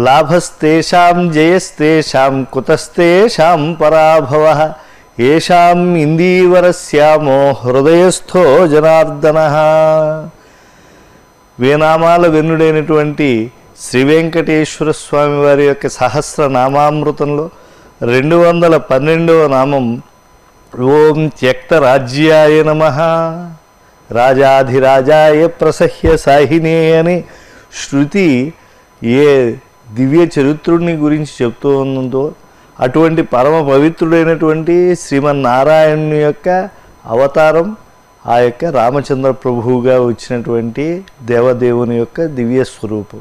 లాభస్తేషాం జయస్తేషాం కుతస్తేషాం పరాభవ ఏషాం ఇందీవరశ్యామో హృదయస్థో జనార్దన వేనామాల వెన్నుడైనటువంటి శ్రీ వెంకటేశ్వర స్వామి వారి యొక్క సహస్ర నామామృతంలో రెండు వందల పన్నెండవ నామం ఓం త్యక్త రాజ్యాయ నమ రాజాధిరాజాయ ప్రసహ్య సాహినే అని శృతి ఏ దివ్య చరిత్రుడిని గురించి చెప్తూ ఉందో అటువంటి పరమ పవిత్రుడైనటువంటి శ్రీమన్నారాయణుని యొక్క అవతారం ఆ యొక్క రామచంద్ర ప్రభువుగా వచ్చినటువంటి దేవదేవుని యొక్క దివ్య స్వరూపం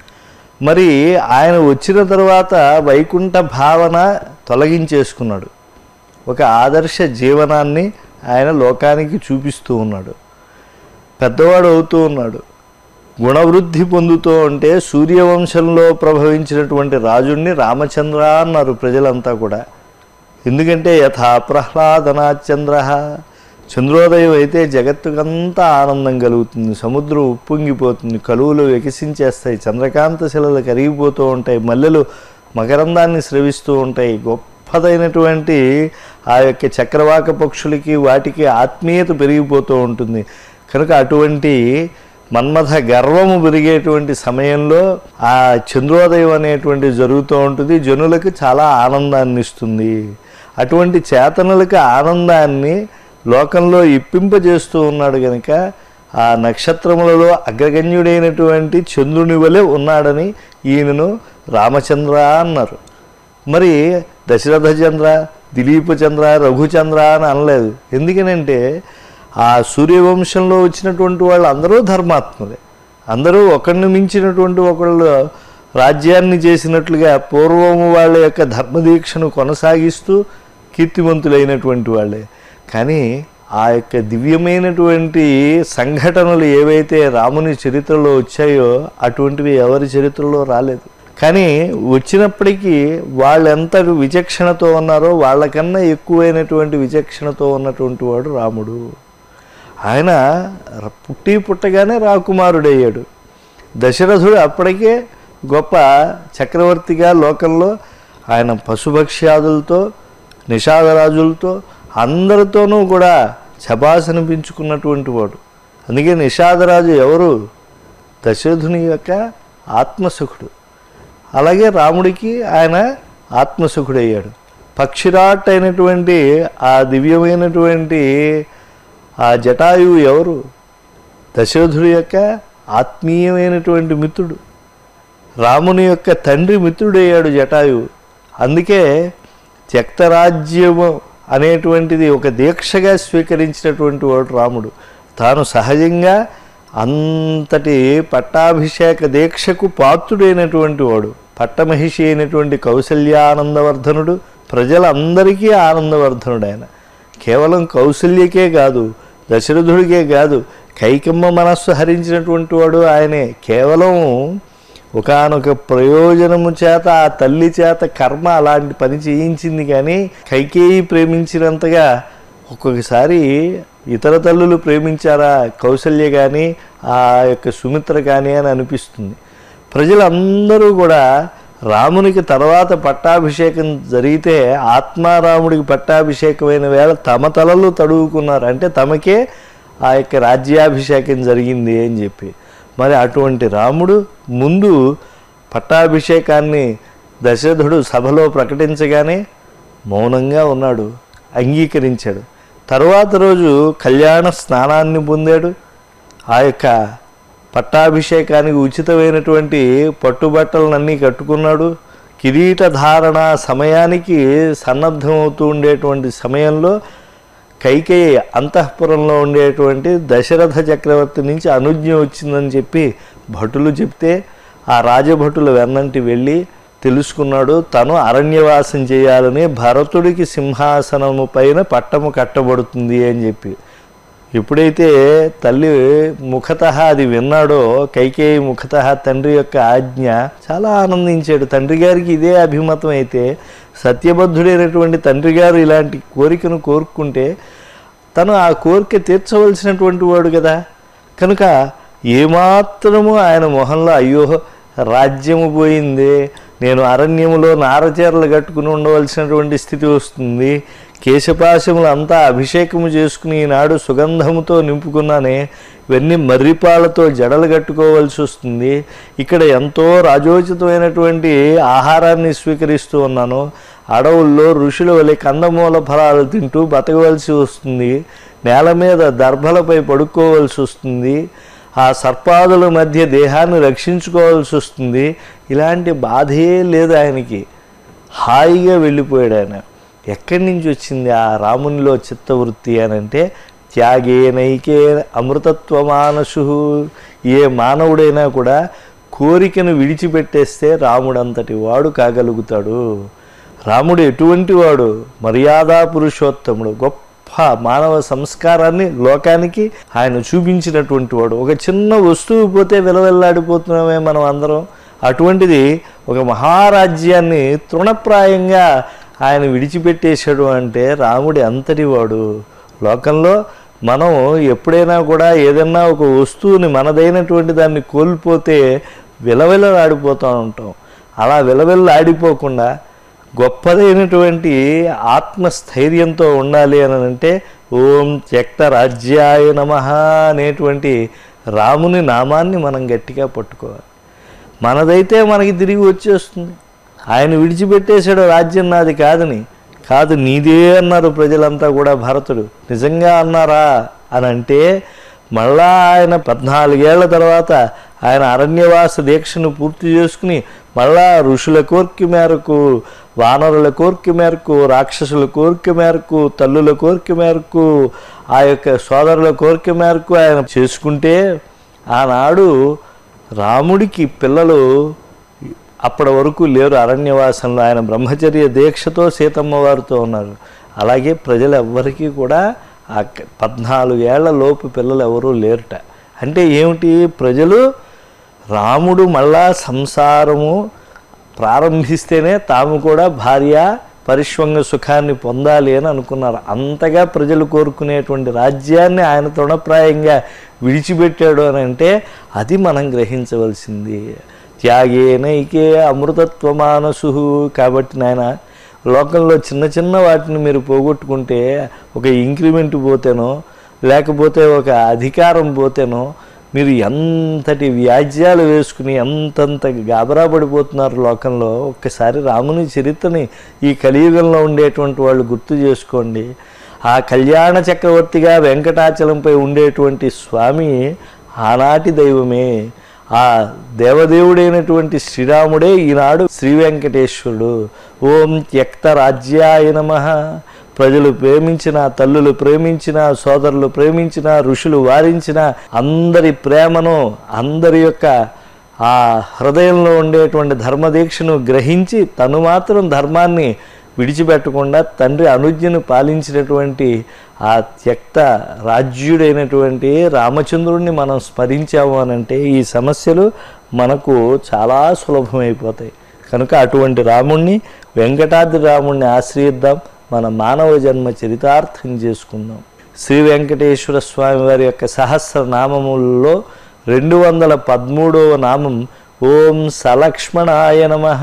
మరి ఆయన వచ్చిన తర్వాత వైకుంఠ భావన తొలగించేసుకున్నాడు ఒక ఆదర్శ జీవనాన్ని ఆయన లోకానికి చూపిస్తూ ఉన్నాడు పెద్దవాడు అవుతూ ఉన్నాడు గుణవృద్ధి పొందుతూ ఉంటే సూర్యవంశంలో ప్రభవించినటువంటి రాజుణ్ణి రామచంద్ర అన్నారు ప్రజలంతా కూడా ఎందుకంటే యథా ప్రహ్లాదనాచంద్ర చంద్రోదయం అయితే జగత్తుకంతా ఆనందం కలుగుతుంది సముద్రం ఉప్పొంగిపోతుంది కలువులు వికసించేస్తాయి చంద్రకాంత శిలలు కరిగిపోతూ ఉంటాయి మల్లెలు మకరందాన్ని స్రవిస్తూ ఉంటాయి గొప్పదైనటువంటి ఆ యొక్క చక్రవాక పక్షులకి వాటికి ఆత్మీయత పెరిగిపోతూ ఉంటుంది కనుక అటువంటి మన్మథ గర్వము పెరిగేటువంటి సమయంలో ఆ చంద్రోదయం అనేటువంటి జరుగుతూ ఉంటుంది జనులకు చాలా ఆనందాన్ని ఇస్తుంది అటువంటి చేతనులకు ఆనందాన్ని లోకంలో ఇప్పింపజేస్తూ ఉన్నాడు కనుక ఆ నక్షత్రములలో అగ్రగణ్యుడైనటువంటి చంద్రుని వలె ఉన్నాడని ఈయనను రామచంద్ర అన్నారు మరి దశరథ చంద్ర దిలీప చంద్ర రఘుచంద్ర అని అనలేదు ఎందుకనంటే ఆ సూర్యవంశంలో వచ్చినటువంటి వాళ్ళు అందరూ ధర్మాత్ములే అందరూ ఒకరిని మించినటువంటి ఒకళ్ళు రాజ్యాన్ని చేసినట్లుగా పూర్వము వాళ్ళ యొక్క ధర్మదీక్షను కొనసాగిస్తూ కీర్తివంతులైనటువంటి వాళ్ళే కానీ ఆ యొక్క దివ్యమైనటువంటి సంఘటనలు ఏవైతే రాముని చరిత్రలో వచ్చాయో అటువంటివి ఎవరి చరిత్రలో రాలేదు కానీ వచ్చినప్పటికీ వాళ్ళు ఎంత విచక్షణతో ఉన్నారో వాళ్ళకన్నా ఎక్కువైనటువంటి విచక్షణతో ఉన్నటువంటి వాడు రాముడు ఆయన ర- పుట్టి పుట్టగానే రాకుమారుడయ్యాడు దశరథుడు అప్పటికే గొప్ప చక్రవర్తిగా లోకంలో ఆయన పశుభక్ష్యాదులతో నిషాదరాజులతో అందరితోనూ కూడా శబాసనిపించుకున్నటువంటి వాడు అందుకే నిషాదరాజు ఎవరు దశరథుని యొక్క ఆత్మసుఖుడు అలాగే రాముడికి ఆయన ఆత్మసుఖుడయ్యాడు పక్షిరాట్ అయినటువంటి ఆ దివ్యమైనటువంటి ఆ జటాయువు ఎవరు దశరథుడి యొక్క ఆత్మీయమైనటువంటి మిత్రుడు రాముని యొక్క తండ్రి మిత్రుడయ్యాడు జటాయువు అందుకే త్యక్తరాజ్యము అనేటువంటిది ఒక దీక్షగా స్వీకరించినటువంటి వాడు రాముడు తాను సహజంగా అంతటి పట్టాభిషేక దీక్షకు పాత్రుడైనటువంటి వాడు పట్టమహిషి అయినటువంటి కౌసల్యానందవర్ధనుడు ప్రజలందరికీ ఆనందవర్ధనుడు ఆయన కేవలం కౌసల్యకే కాదు దశరథుడికే కాదు కైకమ్మ మనస్సు హరించినటువంటి వాడు ఆయనే కేవలం ఒకానొక ప్రయోజనము చేత ఆ తల్లి చేత కర్మ అలాంటి పని చేయించింది కానీ కైకేయి ప్రేమించినంతగా ఒక్కొక్కసారి ఇతర తల్లులు ప్రేమించారా కౌసల్య కానీ ఆ యొక్క సుమిత్ర కానీ అని అనిపిస్తుంది ప్రజలందరూ కూడా రామునికి తర్వాత పట్టాభిషేకం జరిగితే ఆత్మారాముడికి పట్టాభిషేకమైన వేళ తమ తలలు తడువుకున్నారు అంటే తమకే ఆ యొక్క రాజ్యాభిషేకం జరిగింది అని చెప్పి మరి అటువంటి రాముడు ముందు పట్టాభిషేకాన్ని దశరథుడు సభలో ప్రకటించగానే మౌనంగా ఉన్నాడు అంగీకరించాడు తరువాత రోజు కళ్యాణ స్నానాన్ని పొందాడు ఆ యొక్క పట్టాభిషేకానికి ఉచితమైనటువంటి పట్టుబట్టలన్నీ కట్టుకున్నాడు కిరీట ధారణ సమయానికి సన్నద్ధమవుతూ ఉండేటువంటి సమయంలో కైకేయి అంతఃపురంలో ఉండేటువంటి దశరథ చక్రవర్తి నుంచి అనుజ్ఞ వచ్చిందని చెప్పి భటులు చెప్తే ఆ రాజభటుల వెన్నంటి వెళ్ళి తెలుసుకున్నాడు తను అరణ్యవాసం చేయాలని భరతుడికి సింహాసనము పైన పట్టము కట్టబడుతుంది అని చెప్పి ఎప్పుడైతే తల్లి ముఖత అది విన్నాడో కైకేయి ముఖత తండ్రి యొక్క ఆజ్ఞ చాలా ఆనందించాడు తండ్రి గారికి ఇదే అభిమతం అయితే సత్యబద్ధుడైనటువంటి తండ్రి గారు ఇలాంటి కోరికను కోరుకుంటే తను ఆ కోరిక తీర్చవలసినటువంటి వాడు కదా కనుక ఏమాత్రము ఆయన మొహంలో అయ్యో రాజ్యము పోయింది నేను అరణ్యములో నారచీరలు కట్టుకుని ఉండవలసినటువంటి స్థితి వస్తుంది కేశపాశములు అంతా అభిషేకము చేసుకుని ఈనాడు సుగంధముతో నింపుకున్నానే ఇవన్నీ మర్రిపాలతో జడలు కట్టుకోవాల్సి వస్తుంది ఇక్కడ ఎంతో రాజోచితమైనటువంటి ఆహారాన్ని స్వీకరిస్తూ ఉన్నాను అడవుల్లో ఋషుల వలె కందమూల ఫలాలు తింటూ బతకవలసి వస్తుంది నేల మీద దర్భలపై పడుకోవాల్సి వస్తుంది ఆ సర్పాదుల మధ్య దేహాన్ని రక్షించుకోవాల్సి వస్తుంది ఇలాంటి బాధే లేదు ఆయనకి హాయిగా వెళ్ళిపోయాడు ఆయన ఎక్కడి నుంచి వచ్చింది ఆ రామునిలో చిత్తవృత్తి అని అంటే త్యాగేనైకే అమృతత్వ మానసు ఏ మానవుడైనా కూడా కోరికను విడిచిపెట్టేస్తే రాముడంతటి వాడు కాగలుగుతాడు రాముడు ఎటువంటి వాడు మర్యాదా పురుషోత్తముడు గొప్ప మానవ సంస్కారాన్ని లోకానికి ఆయన చూపించినటువంటి వాడు ఒక చిన్న వస్తువు పోతే విలవెల్లాడిపోతున్నామే మనం అందరం అటువంటిది ఒక మహారాజ్యాన్ని తృణప్రాయంగా ఆయన విడిచిపెట్టేశాడు అంటే రాముడి అంతటి వాడు లోకంలో మనం ఎప్పుడైనా కూడా ఏదైనా ఒక వస్తువుని మనదైనటువంటి దాన్ని కోల్పోతే విలవిలలాడిపోతూ ఉంటాం అలా విలవిల్లాడిపోకుండా గొప్పదైనటువంటి ఆత్మస్థైర్యంతో ఉండాలి అని అంటే ఓం త్యక్త రాజ్యాయ నమ అనేటువంటి రాముని నామాన్ని మనం గట్టిగా పట్టుకోవాలి మనదైతే మనకి తిరిగి వచ్చేస్తుంది ఆయన విడిచిపెట్టేశాడు రాజ్యం నాది కాదని కాదు నీదే అన్నారు ప్రజలంతా కూడా భరతుడు నిజంగా అన్నారా అని అంటే మళ్ళా ఆయన పద్నాలుగేళ్ల తర్వాత ఆయన అరణ్యవాస దీక్షను పూర్తి చేసుకుని మళ్ళా ఋషుల కోరిక మేరకు వానరుల కోరిక మేరకు రాక్షసుల కోరిక మేరకు తల్లుల కోరిక మేరకు ఆ యొక్క సోదరుల కోరిక మేరకు ఆయన చేసుకుంటే ఆనాడు రాముడికి పిల్లలు అప్పటి వరకు లేరు అరణ్యవాసంలో ఆయన బ్రహ్మచర్య దీక్షతో సీతమ్మ వారితో ఉన్నారు అలాగే ప్రజలు ఎవ్వరికీ కూడా ఆ క- పద్నాలుగు ఏళ్ల లోపు పిల్లలు ఎవరూ లేరుట అంటే ఏమిటి ప్రజలు రాముడు మళ్ళా సంసారము ప్రారంభిస్తేనే తాము కూడా భార్య పరిశ్వంగ సుఖాన్ని పొందాలి అని అనుకున్నారు అంతగా ప్రజలు కోరుకునేటువంటి రాజ్యాన్ని ఆయన తృణప్రాయంగా విడిచిపెట్టాడు అని అంటే అది మనం గ్రహించవలసింది త్యాగేనైకే అమృతత్వ మానసు కాబట్టి నాయన లోకంలో చిన్న చిన్న వాటిని మీరు పోగొట్టుకుంటే ఒక ఇంక్రిమెంట్ పోతేనో లేకపోతే ఒక అధికారం పోతేనో మీరు ఎంతటి వ్యాజ్యాలు వేసుకుని ఎంతంత గాబరా పడిపోతున్నారు లోకంలో ఒక్కసారి రాముని చరిత్రని ఈ కలియుగంలో ఉండేటువంటి వాళ్ళు గుర్తు చేసుకోండి ఆ కళ్యాణ చక్రవర్తిగా వెంకటాచలంపై ఉండేటువంటి స్వామి ఆనాటి దైవమే ఆ దేవదేవుడైనటువంటి శ్రీరాముడే ఈనాడు శ్రీ వెంకటేశ్వరుడు ఓం త్యక్త రాజ్యాయ నమ ప్రజలు ప్రేమించిన తల్లులు ప్రేమించిన సోదరులు ప్రేమించిన ఋషులు వారించిన అందరి ప్రేమను అందరి యొక్క ఆ హృదయంలో ఉండేటువంటి ధర్మదీక్షను గ్రహించి తను మాత్రం ధర్మాన్ని విడిచిపెట్టకుండా తండ్రి అనుజ్ఞను పాలించినటువంటి ఆ త్యక్త రాజ్యుడైనటువంటి రామచంద్రుడిని మనం స్మరించాము అనంటే ఈ సమస్యలు మనకు చాలా సులభమైపోతాయి కనుక అటువంటి రాముణ్ణి వెంకటాద్రి రాముణ్ణి ఆశ్రయిద్దాం మన మానవ జన్మ చరితార్థం చేసుకుందాం శ్రీ వెంకటేశ్వర స్వామి వారి యొక్క సహస్ర నామములలో రెండు వందల పదమూడవ నామం ఓం సలక్ష్మణాయ నమః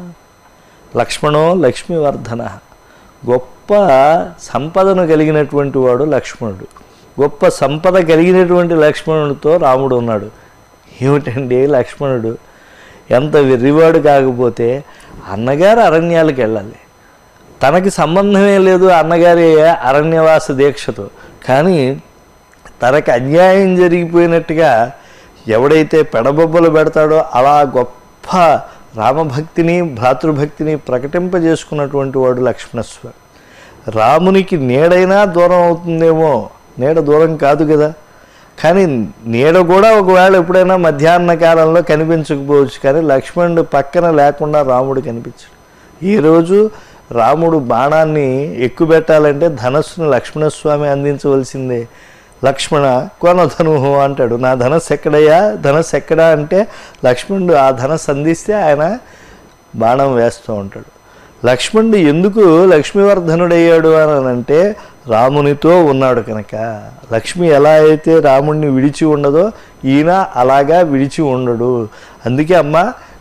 లక్ష్మణో లక్ష్మీవర్ధన గొప్ప సంపదను కలిగినటువంటి వాడు లక్ష్మణుడు గొప్ప సంపద కలిగినటువంటి లక్ష్మణుడితో రాముడు ఉన్నాడు ఏమిటండి లక్ష్మణుడు ఎంత వెర్రివాడు కాకపోతే అన్నగారు అరణ్యాలకు వెళ్ళాలి తనకి సంబంధమే లేదు అన్నగారి అరణ్యవాస దీక్షతో కానీ తనకి అన్యాయం జరిగిపోయినట్టుగా ఎవడైతే పెడబొబ్బలు పెడతాడో అలా గొప్ప రామభక్తిని భ్రాతృభక్తిని ప్రకటింపజేసుకున్నటువంటి వాడు లక్ష్మణస్వామి రామునికి నీడైనా దూరం అవుతుందేమో నీడ దూరం కాదు కదా కానీ నీడ కూడా ఒకవేళ ఎప్పుడైనా మధ్యాహ్న కాలంలో కనిపించకపోవచ్చు కానీ లక్ష్మణుడు పక్కన లేకుండా రాముడు కనిపించడు ఈ రోజు రాముడు బాణాన్ని ఎక్కుపెట్టాలంటే ధనస్సును లక్ష్మణస్వామి అందించవలసిందే లక్ష్మణ కొనధనుహు అంటాడు నా ధనస్సు ఎక్కడయ్యా ధనస్సు ఎక్కడా అంటే లక్ష్మణుడు ఆ ధనస్సు అందిస్తే ఆయన బాణం వేస్తూ ఉంటాడు లక్ష్మణుడు ఎందుకు లక్ష్మీవర్ధనుడయ్యాడు అని అంటే రామునితో ఉన్నాడు కనుక లక్ష్మి ఎలా అయితే రాముణ్ణి విడిచి ఉండదో ఈయన అలాగా విడిచి ఉండడు అందుకే అమ్మ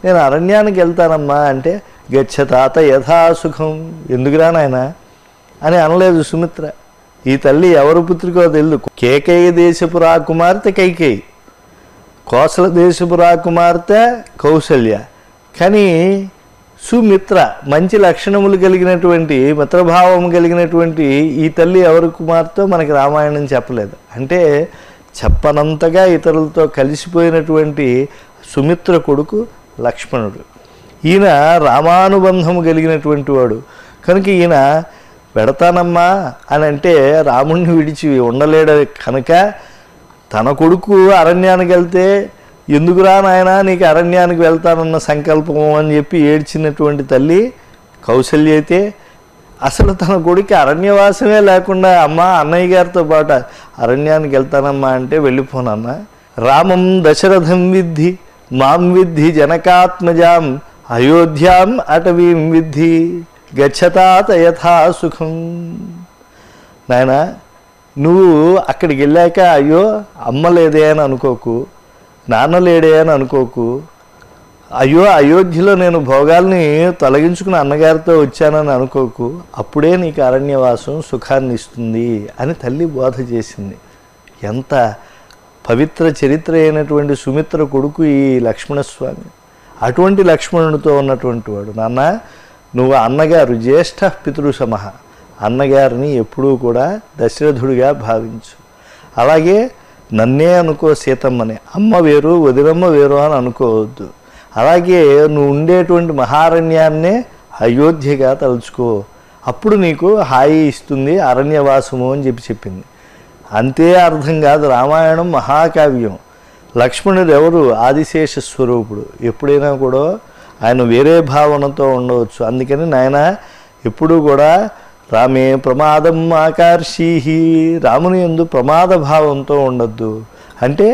నేను అరణ్యానికి వెళ్తానమ్మా అంటే గచ్చతాత యథాసుఖం ఎందుకురా నాయన అని అనలేదు సుమిత్ర ఈ తల్లి ఎవరు పుత్రికో తెలియదు కేకయ్య దేశపు రాకుమార్తె కైకేయి కోసల దేశపు రాకుమార్తె కౌసల్య కానీ సుమిత్ర మంచి లక్షణములు కలిగినటువంటి మిత్రభావం కలిగినటువంటి ఈ తల్లి ఎవరి కుమార్తె మనకి రామాయణం చెప్పలేదు అంటే చెప్పనంతగా ఇతరులతో కలిసిపోయినటువంటి సుమిత్ర కొడుకు లక్ష్మణుడు ఈయన రామానుబంధం కలిగినటువంటి వాడు కనుక ఈయన పెడతానమ్మా అని అంటే రాముణ్ణి విడిచి ఉండలేడు కనుక తన కొడుకు అరణ్యానికి వెళ్తే ఎందుకురా నాయనా నీకు అరణ్యానికి వెళ్తానన్న సంకల్పం అని చెప్పి ఏడ్చినటువంటి తల్లి కౌశల్య అయితే అసలు తన కొడుకు అరణ్యవాసమే లేకుండా అమ్మ అన్నయ్య గారితో పాటు అరణ్యానికి వెళ్తానమ్మా అంటే వెళ్ళిపోనన్నా రామం దశరథం విద్ధి మాం విద్ధి జనకాత్మజాం అయోధ్యాం అటవీం విద్ధి గచ్చతాత యథా సుఖం నాయనా నువ్వు అక్కడికి వెళ్ళాక అయ్యో అమ్మ లేదే అని అనుకోకు నాన్న లేడే అని అనుకోకు అయ్యో అయోధ్యలో నేను భోగాల్ని తొలగించుకుని అన్నగారితో వచ్చానని అనుకోకు అప్పుడే నీకు అరణ్యవాసం సుఖాన్ని ఇస్తుంది అని తల్లి బోధ చేసింది ఎంత పవిత్ర చరిత్ర అయినటువంటి సుమిత్ర కొడుకు ఈ లక్ష్మణస్వామి అటువంటి లక్ష్మణుడితో ఉన్నటువంటి వాడు నాన్న నువ్వు అన్నగారు జ్యేష్ఠ పితృ సమహ అన్నగారిని ఎప్పుడూ కూడా దశరథుడిగా భావించు అలాగే నన్నే అనుకో సీతమ్మని అమ్మ వేరు వదినమ్మ వేరు అని అనుకోవద్దు అలాగే నువ్వు ఉండేటువంటి మహారణ్యాన్నే అయోధ్యగా తలుచుకో అప్పుడు నీకు హాయి ఇస్తుంది అరణ్యవాసము అని చెప్పి చెప్పింది అంతే అర్థం కాదు రామాయణం మహాకావ్యం లక్ష్మణుడు ఎవరు ఆదిశేష స్వరూపుడు ఎప్పుడైనా కూడా ఆయన వేరే భావనతో ఉండవచ్చు అందుకని నాయన ఎప్పుడూ కూడా రామే ప్రమాదం ఆకర్షీహి రాముని ఎందు ప్రమాద భావంతో ఉండొద్దు అంటే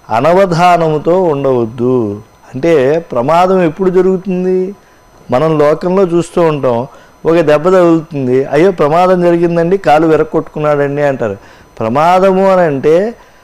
అనవధానముతో ఉండవద్దు అంటే ప్రమాదం ఎప్పుడు జరుగుతుంది మనం లోకంలో చూస్తూ ఉంటాం ఒక దెబ్బ తగులుతుంది అయ్యో ప్రమాదం జరిగిందండి కాలు వెరక్కొట్టుకున్నాడండి అంటారు ప్రమాదము అని అంటే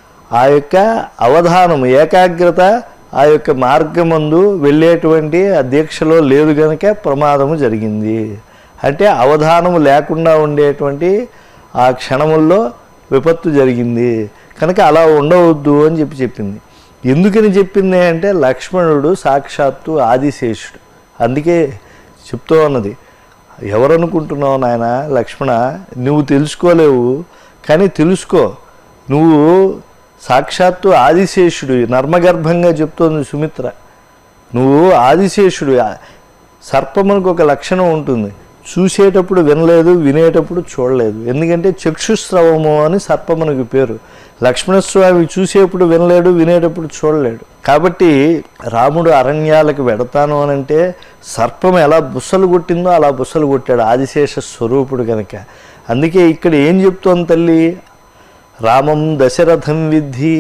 ఆ యొక్క అవధానము ఏకాగ్రత ఆ యొక్క మార్గమందు వెళ్ళేటువంటి ఆ దీక్షలో లేదు కనుక ప్రమాదము జరిగింది అంటే అవధానము లేకుండా ఉండేటువంటి ఆ క్షణముల్లో విపత్తు జరిగింది కనుక అలా ఉండవద్దు అని చెప్పి చెప్పింది ఎందుకని చెప్పింది అంటే లక్ష్మణుడు సాక్షాత్తు ఆదిశేషుడు అందుకే చెప్తూ ఉన్నది ఎవరనుకుంటున్నావు నాయన లక్ష్మణ నువ్వు తెలుసుకోలేవు కానీ తెలుసుకో నువ్వు సాక్షాత్తు ఆదిశేషుడు నర్మగర్భంగా చెప్తోంది సుమిత్ర నువ్వు ఆదిశేషుడు సర్పమునకు ఒక లక్షణం ఉంటుంది చూసేటప్పుడు వినలేదు వినేటప్పుడు చూడలేదు ఎందుకంటే చక్షుస్రవము అని సర్పమునకు పేరు లక్ష్మణస్వామి చూసేప్పుడు వినలేడు వినేటప్పుడు చూడలేడు కాబట్టి రాముడు అరణ్యాలకు వెడతాను అని అంటే సర్పం ఎలా బుసలు కొట్టిందో అలా బుసలు కొట్టాడు ఆదిశేష స్వరూపుడు కనుక అందుకే ఇక్కడ ఏం చెప్తోంది తల్లి రామం దశరథం విద్ధి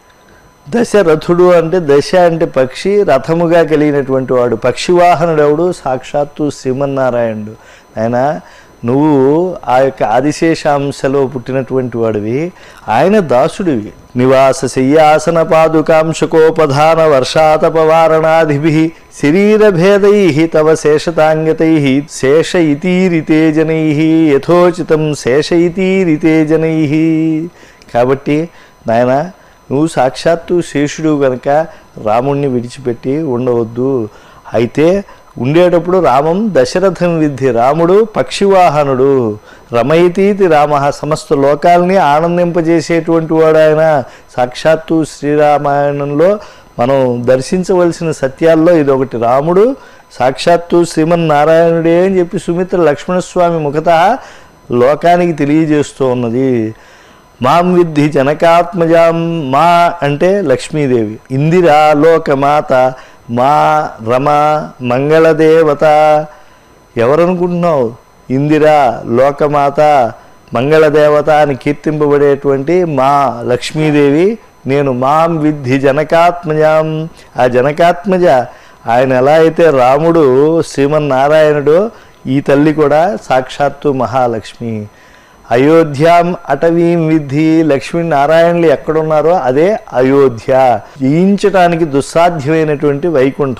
దశరథుడు అంటే దశ అంటే పక్షి రథముగా కలిగినటువంటి వాడు పక్షివాహనుడు ఎవడు సాక్షాత్తు శ్రీమన్నారాయణుడు ఆయన నువ్వు ఆ యొక్క ఆదిశేషాంశలో పుట్టినటువంటి వాడివి ఆయన దాసుడివి నివాస శయ్యాసన పాదుకాంశకోపధాన వర్షాతపవారణాదిభి శరీరభేదై తవ శేషతాంగతై శేష ఇతీరితే జనై యథోచితం శేష ఇతీరితే జనై కాబట్టి నాయన నువ్వు సాక్షాత్తు శేషుడు కనుక రాముణ్ణి విడిచిపెట్టి ఉండవద్దు అయితే ఉండేటప్పుడు రామం దశరథం విద్ధి రాముడు పక్షివాహనుడు రమయతీతి రామ సమస్త లోకాల్ని ఆనందింపజేసేటువంటి వాడు ఆయన సాక్షాత్తు శ్రీరామాయణంలో మనం దర్శించవలసిన సత్యాల్లో ఇదొకటి రాముడు సాక్షాత్తు శ్రీమన్నారాయణుడే అని చెప్పి సుమిత్ర లక్ష్మణస్వామి ముఖత లోకానికి తెలియజేస్తూ ఉన్నది మాం విద్ధి జనకాత్మజాం మా అంటే లక్ష్మీదేవి ఇందిరా లోకమాత మా రమ మంగళదేవత ఎవరనుకుంటున్నావు ఇందిరా లోకమాత మంగళదేవత అని కీర్తింపబడేటువంటి మా లక్ష్మీదేవి నేను మాం విద్ధి జనకాత్మజాం ఆ జనకాత్మజ ఆయన ఎలా అయితే రాముడు శ్రీమన్నారాయణుడో ఈ తల్లి కూడా సాక్షాత్తు మహాలక్ష్మి అయోధ్యాం అటవీం విద్ధి లక్ష్మీనారాయణులు ఎక్కడున్నారో అదే అయోధ్య జయించటానికి దుస్సాధ్యమైనటువంటి వైకుంఠం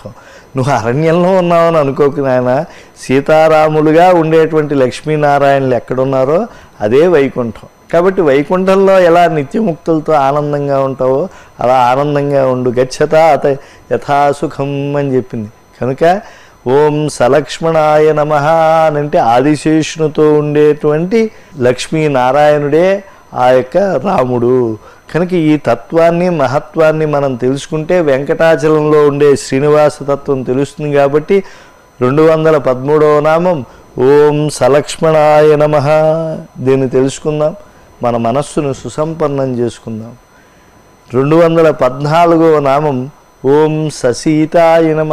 నువ్వు అరణ్యంలో ఉన్నావని అనుకోకు నాయన సీతారాములుగా ఉండేటువంటి లక్ష్మీనారాయణులు ఎక్కడున్నారో అదే వైకుంఠం కాబట్టి వైకుంఠంలో ఎలా నిత్యముక్తులతో ఆనందంగా ఉంటావో అలా ఆనందంగా ఉండు గచ్చత అత యథాసుఖం అని చెప్పింది కనుక ఓం సలక్ష్మణాయ నమ అంటే ఆదిశేషునితో ఉండేటువంటి లక్ష్మీనారాయణుడే ఆ యొక్క రాముడు కనుక ఈ తత్వాన్ని మహత్వాన్ని మనం తెలుసుకుంటే వెంకటాచలంలో ఉండే శ్రీనివాస తత్వం తెలుస్తుంది కాబట్టి రెండు వందల పదమూడవ నామం ఓం సలక్ష్మణాయ నమ దీన్ని తెలుసుకుందాం మన మనస్సును సుసంపన్నం చేసుకుందాం రెండు వందల పద్నాలుగవ నామం ఓం ససీతాయ నమ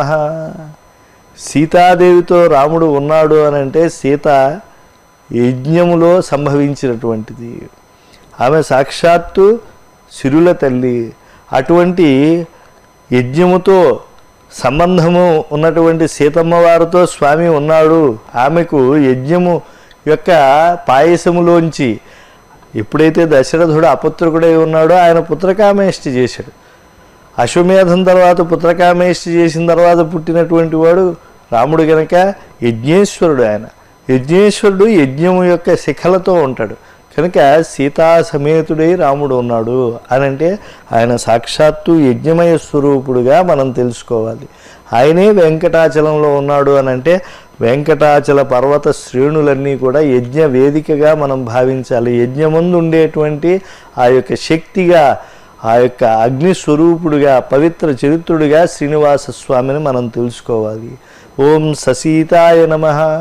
సీతాదేవితో రాముడు ఉన్నాడు అని అంటే సీత యజ్ఞములో సంభవించినటువంటిది ఆమె సాక్షాత్తు సిరుల తల్లి అటువంటి యజ్ఞముతో సంబంధము ఉన్నటువంటి సీతమ్మ వారితో స్వామి ఉన్నాడు ఆమెకు యజ్ఞము యొక్క పాయసములోంచి ఎప్పుడైతే దశరథుడు అపుత్రకుడై ఉన్నాడో ఆయన పుత్రకామేష్టి చేశాడు అశ్వమేధం తర్వాత పుత్రకామేష్టి చేసిన తర్వాత పుట్టినటువంటి వాడు రాముడు గనక యజ్ఞేశ్వరుడు ఆయన యజ్ఞేశ్వరుడు యజ్ఞము యొక్క శిఖలతో ఉంటాడు కనుక సీతా సమేతుడై రాముడు ఉన్నాడు అని అంటే ఆయన సాక్షాత్తు యజ్ఞమయ స్వరూపుడుగా మనం తెలుసుకోవాలి ఆయనే వెంకటాచలంలో ఉన్నాడు అని అంటే వెంకటాచల పర్వత శ్రేణులన్నీ కూడా యజ్ఞ వేదికగా మనం భావించాలి యజ్ఞముందు ఉండేటువంటి ఆ యొక్క శక్తిగా ఆ యొక్క అగ్ని స్వరూపుడుగా పవిత్ర చరిత్రుడిగా శ్రీనివాస స్వామిని మనం తెలుసుకోవాలి ఓం ససీతాయ నమ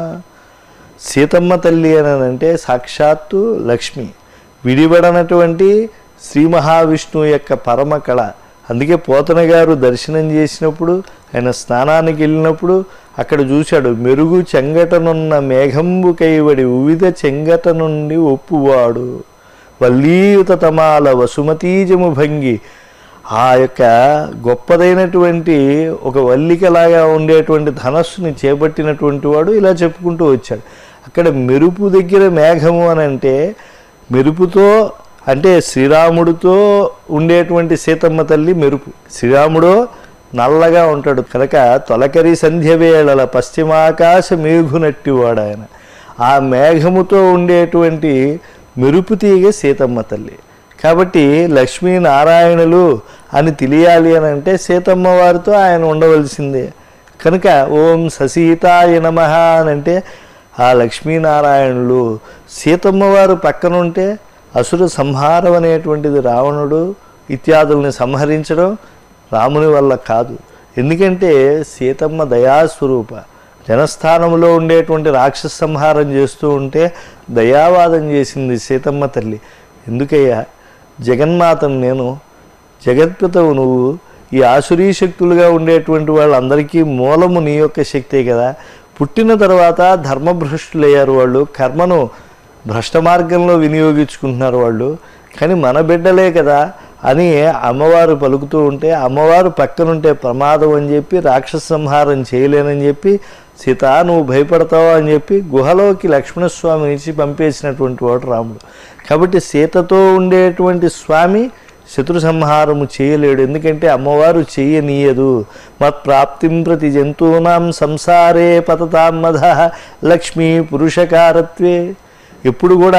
సీతమ్మ తల్లి అని అంటే సాక్షాత్తు లక్ష్మి విడిపడనటువంటి శ్రీ మహావిష్ణువు యొక్క పరమ కళ అందుకే పోతన గారు దర్శనం చేసినప్పుడు ఆయన స్నానానికి వెళ్ళినప్పుడు అక్కడ చూశాడు మెరుగు చెంగటనున్న మేఘంబు కైవడి వివిధ చెంగట నుండి ఒప్పువాడు వల్లీయుత తమాల వసుమతీజము భంగి ఆ యొక్క గొప్పదైనటువంటి ఒక వల్లికలాగా ఉండేటువంటి ధనస్సుని చేపట్టినటువంటి వాడు ఇలా చెప్పుకుంటూ వచ్చాడు అక్కడ మెరుపు దగ్గర మేఘము అని అంటే మెరుపుతో అంటే శ్రీరాముడితో ఉండేటువంటి సీతమ్మ తల్లి మెరుపు శ్రీరాముడు నల్లగా ఉంటాడు కనుక తొలకరి సంధ్య వేళల పశ్చిమాకాశ మేఘునట్టివాడు ఆయన ఆ మేఘముతో ఉండేటువంటి మెరుపు తీగ సీతమ్మ తల్లి కాబట్టి లక్ష్మీనారాయణులు అని తెలియాలి అని అంటే సీతమ్మ వారితో ఆయన ఉండవలసిందే కనుక ఓం ససీతాయ నమ అని అంటే ఆ లక్ష్మీనారాయణులు సీతమ్మ వారు పక్కనుంటే అసుర సంహారం అనేటువంటిది రావణుడు ఇత్యాదుల్ని సంహరించడం రాముని వల్ల కాదు ఎందుకంటే సీతమ్మ దయాస్వరూప జనస్థానంలో ఉండేటువంటి రాక్షస సంహారం చేస్తూ ఉంటే దయావాదం చేసింది సీతమ్మ తల్లి ఎందుకయ్యా జగన్మాతను నేను జగత్పితవు నువ్వు ఈ ఆసురీ శక్తులుగా ఉండేటువంటి వాళ్ళందరికీ మూలము నీ యొక్క శక్తే కదా పుట్టిన తర్వాత ధర్మభ్రష్టులయ్యారు వాళ్ళు కర్మను భ్రష్ట మార్గంలో వినియోగించుకుంటున్నారు వాళ్ళు కానీ మన బిడ్డలే కదా అని అమ్మవారు పలుకుతూ ఉంటే అమ్మవారు పక్కనుంటే ప్రమాదం అని చెప్పి రాక్షస సంహారం చేయలేనని చెప్పి సీత నువ్వు భయపడతావు అని చెప్పి గుహలోకి లక్ష్మణస్వామి నుంచి పంపేసినటువంటి వాడు రాముడు కాబట్టి సీతతో ఉండేటువంటి స్వామి శత్రు సంహారము చేయలేడు ఎందుకంటే అమ్మవారు చేయనీయదు మత్ప్రాప్తిం ప్రతి జంతూనాం సంసారే పతతాం మధ లక్ష్మీ పురుషకారత్వే ఎప్పుడు కూడా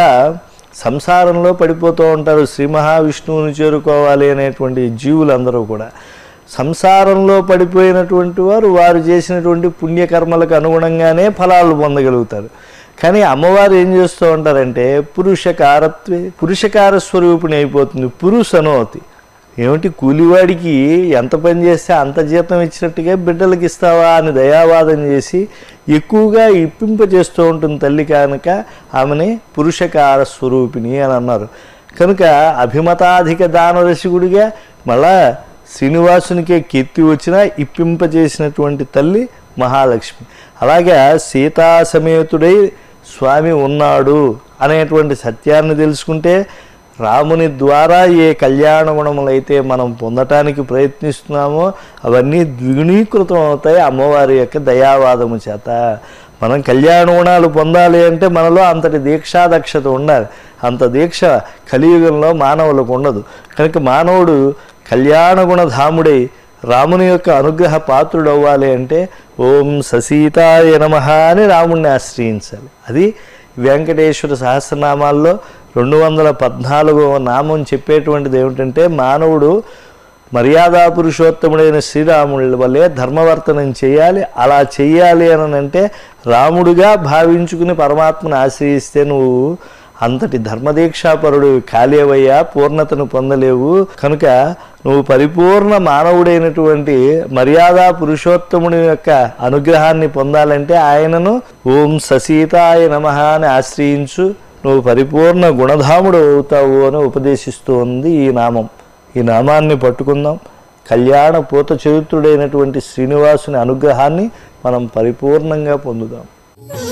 సంసారంలో పడిపోతూ ఉంటారు శ్రీ మహావిష్ణువుని చేరుకోవాలి అనేటువంటి జీవులందరూ కూడా సంసారంలో పడిపోయినటువంటి వారు వారు చేసినటువంటి పుణ్యకర్మలకు అనుగుణంగానే ఫలాలు పొందగలుగుతారు కానీ అమ్మవారు ఏం చేస్తూ ఉంటారంటే పురుషకారత్వే పురుషకార స్వరూపిణి అయిపోతుంది పురుషనోతి ఏమిటి కూలివాడికి ఎంత పని చేస్తే అంత జీతం ఇచ్చినట్టుగా బిడ్డలకి ఇస్తావా అని దయావాదం చేసి ఎక్కువగా ఇప్పింప చేస్తూ ఉంటుంది తల్లి కనుక ఆమెని పురుషకార స్వరూపిణి అని అన్నారు కనుక అభిమతాధిక దానరసికుడిగా మళ్ళా శ్రీనివాసునికే కీర్తి వచ్చినా ఇప్పింపజేసినటువంటి తల్లి మహాలక్ష్మి అలాగే సీతా సమేతుడై స్వామి ఉన్నాడు అనేటువంటి సత్యాన్ని తెలుసుకుంటే రాముని ద్వారా ఏ కళ్యాణ గుణములైతే మనం పొందటానికి ప్రయత్నిస్తున్నామో అవన్నీ ద్విగుణీకృతం అవుతాయి అమ్మవారి యొక్క దయావాదము చేత మనం కళ్యాణ గుణాలు పొందాలి అంటే మనలో అంతటి దీక్షాదక్షత ఉండాలి అంత దీక్ష కలియుగంలో మానవులకు ఉండదు కనుక మానవుడు కళ్యాణ గుణధాముడై రాముని యొక్క అనుగ్రహ పాత్రుడు అవ్వాలి అంటే ఓం ససీతాయ నమ అని రాముణ్ణి ఆశ్రయించాలి అది వెంకటేశ్వర సహస్రనామాల్లో రెండు వందల పద్నాలుగవ నామం చెప్పేటువంటిది ఏమిటంటే మానవుడు మర్యాదా పురుషోత్తముడైన శ్రీరాముడి వల్లే ధర్మవర్తనం చేయాలి అలా చెయ్యాలి అని అంటే రాముడిగా భావించుకుని పరమాత్మను ఆశ్రయిస్తే నువ్వు అంతటి ధర్మదీక్షాపరుడు కాలేవయ్యా పూర్ణతను పొందలేవు కనుక నువ్వు పరిపూర్ణ మానవుడైనటువంటి మర్యాదా పురుషోత్తముడి యొక్క అనుగ్రహాన్ని పొందాలంటే ఆయనను ఓం ససీతాయ నమ అని ఆశ్రయించు నువ్వు పరిపూర్ణ గుణధాముడు అవుతావు అని ఉపదేశిస్తూ ఉంది ఈ నామం ఈ నామాన్ని పట్టుకుందాం కళ్యాణ పూత చరిత్రుడైనటువంటి శ్రీనివాసుని అనుగ్రహాన్ని మనం పరిపూర్ణంగా పొందుదాం